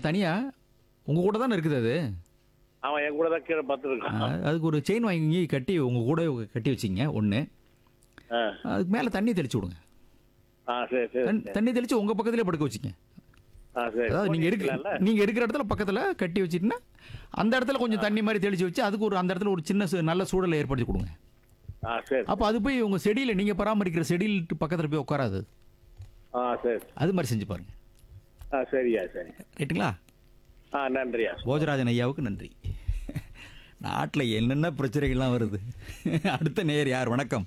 நீங்கள் தனியாக உங்கள் கூட தானே இருக்குது அது அவன் என் கூட தான் கீழே பார்த்துருக்கான் ஆ, அதுக்கு ஒரு செயின் வாங்கி கட்டி உங்கள் கூட கட்டி வச்சிங்க ஒன்று ஆ அதுக்கு மேலே தண்ணி தெளிச்சு விடுங்க ஆ சரி சரி தண்ணி- தண்ணி தெளிச்சு உங்கள் பக்கத்துலேயே படுக்க வச்சிங்க ஆ சரி அதாவது நீங்கள் இருக்கலாம்ல இருக்க நீங்கள் இருக்கிற இடத்துல பக்கத்தில் கட்டி வச்சிட்டுனா அந்த இடத்துல கொஞ்சம் தண்ணி மாதிரி தெளிச்சு வச்சு அதுக்கு ஒரு அந்த இடத்துல ஒரு சின்ன சு- நல்ல சூழலை ஏற்படுத்தி கொடுங்க ஆ சரி அப்போ அது போய் உங்கள் செடியில் நீங்கள் பராமரிக்கிற செடியில் பக்கத்தில் போய் உட்காராது ஆ சரி அது மாதிரி செஞ்சு பாருங்க ஆ சரியா சரி ரைட்டுங்களா ஆ நன்றியா போஜராஜன் ஐயாவுக்கு நன்றி நாட்டில் என்னென்ன பிரச்சனைகள்லாம் வருது அடுத்த நேர் யார் வணக்கம்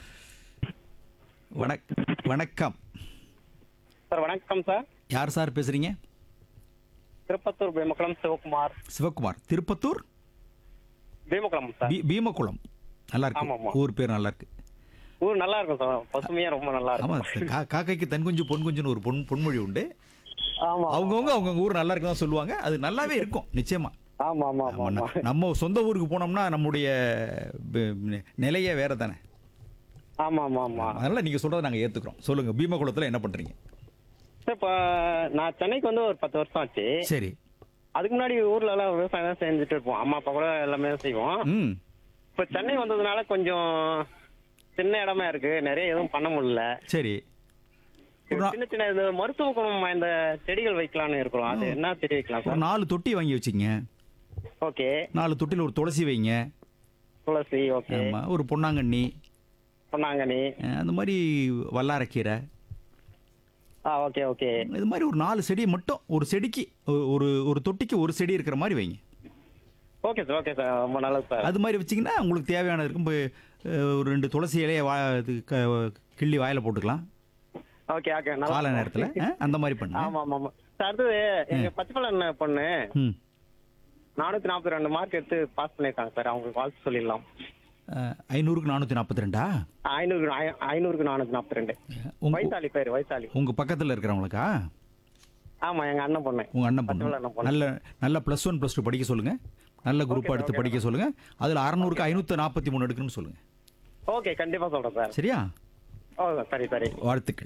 வணக் வணக்கம் சார் வணக்கம் சார் யார் சார் பேசுறீங்க திருப்பத்தூர் பீமக்குளம் சிவகுமார் சிவகுமார் திருப்பத்தூர் பீமக்குளம் சார் பீ- பீமக்குளம் நல்லா ஆமா, இருக்கு ஆமா. ஊர் பேர் நல்லா இருக்கு ஊர் நல்லா இருக்கும் சார் பசுமையா ரொம்ப நல்லா ஆமா இருக்கும் சார். கா- காக்கைக்கு தன் குஞ்சு பொன் குஞ்சுன்னு ஒரு பொன் பொன்மொழி உண்டு ஆமா அவங்கவுங்க அவங்க ஊர் நல்லா இருக்குதான் சொல்லுவாங்க அது நல்லாவே இருக்கும் நிச்சயமா ஆமா ஆமா ஆமா ஆமா நம்ம- நம்ம சொந்த ஊருக்கு போனோம்னா நம்முடைய ப- நிலையே வேற தானே ஆமா ஆமா ஆமா அதனால நீங்க சொல்றதை நாங்க ஏத்துக்கிறோம் சொல்லுங்க பீமகுளத்துல என்ன பண்றீங்க சார் இப்போ நான் சென்னைக்கு வந்து ஒரு பத்து வருஷம் ஆச்சு சரி அதுக்கு முன்னாடி ஊர்ல எல்லாம் விவசாயம் தான் செஞ்சுட்டு இருப்போம் அம்மா அப்பா கூட எல்லாமே செய்வோம் ம் இப்போ சென்னை வந்ததுனால கொஞ்சம் சின்ன இடமா இருக்கு நிறைய எதுவும் பண்ண முடியல சரி ஒரு நா- சின்ன சின்ன இந்த மருத்துவ குணம் வாய்ந்த செடிகள் வைக்கலாம்னு இருக்கிறோம் அது என்ன செடி வைக்கலாம் ஒரு சார் நாலு தொட்டி வாங்கி வச்சுங்க ஓகே நாலு தொட்டியில் ஒரு துளசி வைங்க துளசி ஓகே ஆமா ஒரு பொன்னாங்கண்ணி பொன்னாங்கண்ணி அஹ், அந்த மாதிரி வல்லாரக்கீரை ஆ ஓகே ஓகே இது மாதிரி ஒரு நாலு செடி மட்டும் ஒரு செடிக்கு ஒ- ஒரு ஒரு தொட்டிக்கு ஒரு செடி இருக்கிற மாதிரி வைங்க ஓகே சார் ஓகே சார் ரொம்ப நல்லது சார் அது மாதிரி வச்சிங்கன்னா உங்களுக்கு தேவையானது இருக்கும் இப்போ அஹ், ஒரு ரெண்டு துளசி இலையை வா இது க- கிள்ளி வாயில போட்டுக்கலாம் ஓகே ஓகே நல்லா காலை நேரத்தில் அந்த மாதிரி பண்ணுங்க ஆமா ஆமா ஆமா சார் அடுத்தது எங்க பச்சைப்பழம் பொண்ணு ம் நானூத்தி நாற்பத்தி ரெண்டு மார்க் எடுத்து பாஸ் பண்ணிருக்காங்க சார் அவங்களுக்கு வாழ்த்து சொல்லிடலாம் அஹ், ஐநூறுக்கு நானூற்றி நாற்பத்தி ரெண்டா ஐநூறு ஐநூறுக்கு நானூத்தி நாற்பத்தி ரெண்டு உங்க வைசாலி பேர் வைசாலி உங்கள் பக்கத்தில் இருக்கிறவங்களுக்கா ஆமா எங்க அண்ணன் பொண்ணு உங்கள் அண்ணன் பச்சைப்பழம் அண்ணன் பொண்ணு பொண்ணு. நல்ல நல்ல ப்ளஸ் ஒன் ப்ளஸ் டூ படிக்க சொல்லுங்கள் நல்ல குரூப் Okay, எடுத்து okay, படிக்க சொல்லுங்கள் அதில் அறநூறுக்கு ஐநூற்றி நாற்பத்தி மூணு எடுக்கணும்னு சொல்லுங்கள் ஓகே கண்டிப்பா சொல்றேன் சார் சரியா ஓ சரி சரி வாழ்த்துக்கள்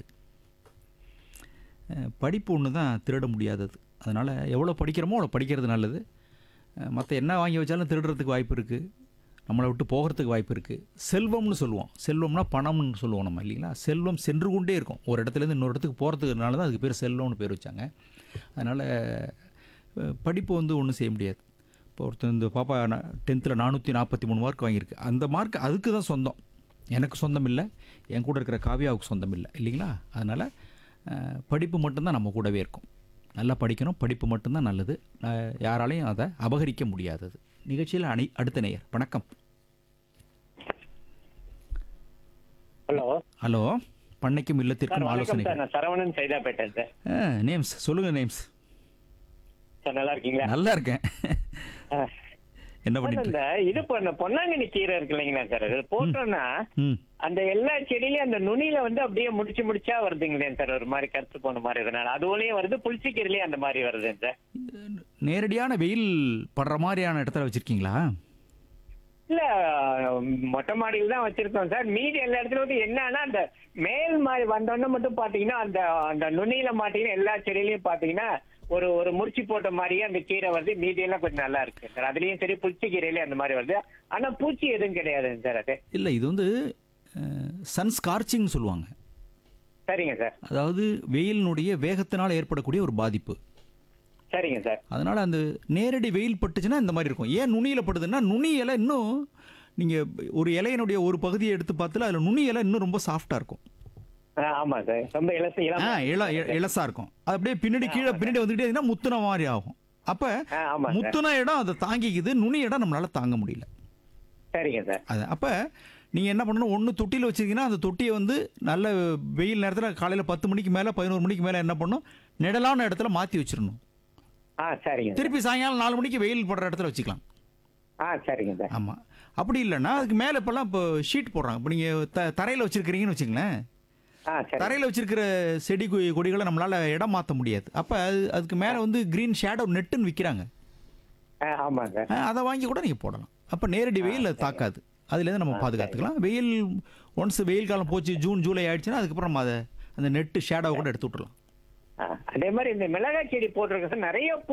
அஹ், படிப்பு ஒன்று தான் திருட முடியாதது அதனால் எவ்வளோ படிக்கிறோமோ அவ்வளோ படிக்கிறது நல்லது மற்ற என்ன வாங்கி வச்சாலும் திருடுறதுக்கு வாய்ப்பு இருக்குது நம்மளை விட்டு போகிறதுக்கு வாய்ப்பு இருக்குது செல்வம்னு சொல்லுவோம் செல்வம்னா பணம்னு சொல்லுவோம் நம்ம இல்லைங்களா செல்வம் சென்று கொண்டே இருக்கும் ஒரு இடத்துலேருந்து இன்னொரு இடத்துக்கு போகிறதுக்குனால தான் அதுக்கு பேர் செல்வம்னு பேர் வச்சாங்க அதனால் படிப்பு வந்து ஒன்றும் செய்ய முடியாது இப்போ ஒருத்தர் இந்த பாப்பா டென்த்தில் நானூற்றி நாற்பத்தி மூணு மார்க் வாங்கியிருக்கு அந்த மார்க் அதுக்கு தான் சொந்தம் எனக்கு சொந்தம் இல்லை என் கூட இருக்கிற காவியாவுக்கு சொந்தம் இல்லை இல்லைங்களா அதனால் படிப்பு மட்டும்தான் நம்ம கூடவே இருக்கும் நல்லா படிக்கணும் படிப்பு மட்டும்தான் நல்லது அஹ், யாராலையும் அதை அபகரிக்க முடியாதது நிகழ்ச்சியில் அணி அடுத்த நேயர் வணக்கம் ஹலோ ஹலோ பண்ணைக்கும் சார் இல்லத்திற்கும் வணக்கம் ஆலோசனை சார் நான் சரவணன் சைதாப்பேட்டேன் சார் நேம்ஸ் சொல்லுங்கள் நேம்ஸ் சார் நல்லா இருக்கீங்களா நல்லா இருக்கேன் ஆ. என்ன சார், பண்ணிட்டு இந்த இது பண்ண பொன்னாங்கண்ணி கீரை இருக்கு இல்லைங்களா சார் அது போட்டோம்னா ம் அந்த எல்லா செடியிலயும் அந்த நுனியில வந்து அப்படியே முடிச்சு முடிச்சா வருதுங்களே சார் ஒரு மாதிரி கருத்து போன மாதிரி இதனால அதுலயும் வருது புளிச்சி கீரையிலயும் அந்த மாதிரி வருது சார் நேரடியான வெயில் படுற மாதிரியான இடத்துல வச்சுருக்கீங்களா இல்ல மொட்டை மாடியில் தான் வச்சிருக்கோம் சார் மீதி எல்லா இடத்துல வந்து என்னன்னா அந்த மேல் மாதிரி வந்தோடனே மட்டும் பாத்தீங்கன்னா அந்த அந்த நுனியில மாட்டீங்கன்னா எல்லா செடியிலயும் பாத்தீங்கன்னா ஒரு ஒரு முடிச்சு போட்ட மாதிரியே அந்த கீரை வருது மீதி எல்லாம் கொஞ்சம் நல்லா இருக்கு சார் அதுலயும் சரி புளிச்சி கீரையிலயும் அந்த மாதிரி வருது ஆனா பூச்சி எதுவும் கிடையாதுங்க சார் அது இல்லை இது வந்து சன் ஸ்கார்ச்சிங் சொல்லுவாங்க சரிங்க சார் அதாவது வெயிலினுடைய வேகத்தினால் ஏற்படக்கூடிய ஒரு பாதிப்பு சரிங்க சார் அதனால் அந்த நேரடி வெயில் பட்டுச்சுன்னா இந்த மாதிரி இருக்கும் ஏன் நுனியில் படுதுன்னா நுனி இலை இன்னும் நீங்கள் ஒரு இலையினுடைய ஒரு பகுதியை எடுத்து பார்த்துல அதில் நுனி இலை இன்னும் ரொம்ப சாஃப்டாக இருக்கும் ஆ, ஆமா சார் ரொம்ப இலசு ஆ இள இ- இளசா இருக்கும் அது அப்படியே பின்னாடி கீழே பின்னாடி வந்துட்டே இருந்தீங்கன்னா முத்துன மாதிரி ஆகும் அப்போ ஆ, ஆமா சார் முத்துன இடம் அதை தாங்கிக்குது நுனி இடம் நம்மளால தாங்க முடியல சரிங்க சார் அது அப்போ நீங்கள் என்ன பண்ணணும் ஒன்று தொட்டியில் வச்சிருக்கீங்கன்னா அந்த தொட்டியை வந்து நல்ல வெயில் நேரத்தில் காலையில் பத்து மணிக்கு மேலே பதினோரு மணிக்கு மேலே என்ன பண்ணணும் நிழலான இடத்துல மாற்றி வச்சிடணும் ஆ சரிங்க சார் திருப்பி சாயங்காலம் நாலு மணிக்கு வெயில் படுற இடத்துல வச்சுக்கலாம் ஆ சரிங்க சார் ஆமாம் அப்படி இல்லைன்னா அதுக்கு மேலே இப்போல்லாம் இப்போ ஷீட் போடுறாங்க இப்போ நீங்கள் த தரையில் வச்சுருக்கிறீங்கன்னு வச்சுங்களேன் ஆ சரி தரையில் வச்சிருக்கிற செடி கொ- கொடிகளை நம்மளால் இடம் மாற்ற முடியாது அப்போ அது அதுக்கு மேலே வந்து க்ரீன் ஷேடோ நெட்டுன்னு விற்கிறாங்க ஆ ஆமாங்க சார் அதை வாங்கி கூட நீங்கள் போடலாம் அப்போ நேரடி வெயில் அது தாக்காது அதுலேருந்து நம்ம பாதுகாத்துக்கலாம் வெயில் ஒன்ஸ் வெயில் காலம் போச்சு ஜூன் ஜூலை ஆயிடுச்சுன்னா அதுக்கப்புறம் நம்ம அதை அந்த நெட்டு ஷேடோவை கூட எடுத்து விட்டுறலாம் ஆ, அதே மாதிரி இந்த மிளகாய் செடி போட்டிருக்க சார் நிறைய பூ